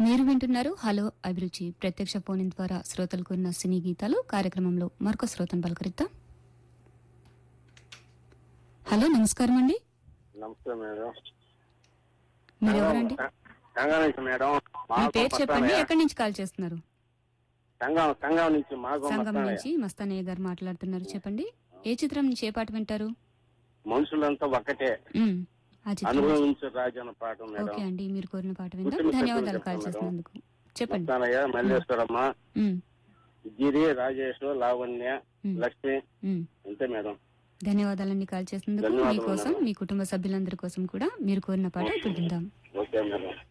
మీరు వింటున్నారు హలో అభిరుచి ప్రత్యక్ష ఫోన్ ఇన్ ద్వారా శ్రోతలకు ఉన్న సినీ గీతాలు కార్యక్రమంలో మరొక శ్రోతను పలకరిద్దాం హలో నమస్కారం అండి నమస్తే మేడం మీరు ఎవరండి సంఘం నుంచి మేడం మీ మాకు పేరు చెప్పండి మస్తానయ్య. ఎక్కడి నుంచి కాల్ చేస్తున్నారు సంఘం సంఘం నుంచి మాకు సంఘం మస్తానయ్య. నుంచి మస్తానయ్య గారు మాట్లాడుతున్నారు చెప్పండి ఏ చిత్రం నుంచి ఏ పాట వింటారు మనుషులంతా ఒక్కటే ఉమ్, ఆ చిత్రం అనుభవించు రాజు అన్న పాట మేడం ఓకే అండి మీరు కోరిన పాట విందాం గుర్తులు ధన్యవాదాలు చెప్పండి కాల్ మేడం. చేసినందుకు చెప్పండి మస్తానయ్య మల్లేశ్వరమ్మ ఉమ్, గిరి రాజేష్ లావణ్య ఉమ్, లక్ష్మి ఉమ్. అంతే మేడం ధన్యవాదాలండి కాల్ చేసినందుకు ధన్యవాదాలు మీకోసం మేడం. మీ కుటుంబ సభ్యులందరి కోసం కూడా మీరు కోరిన పాట ఇప్పుడు విందాం ఓకే మేడం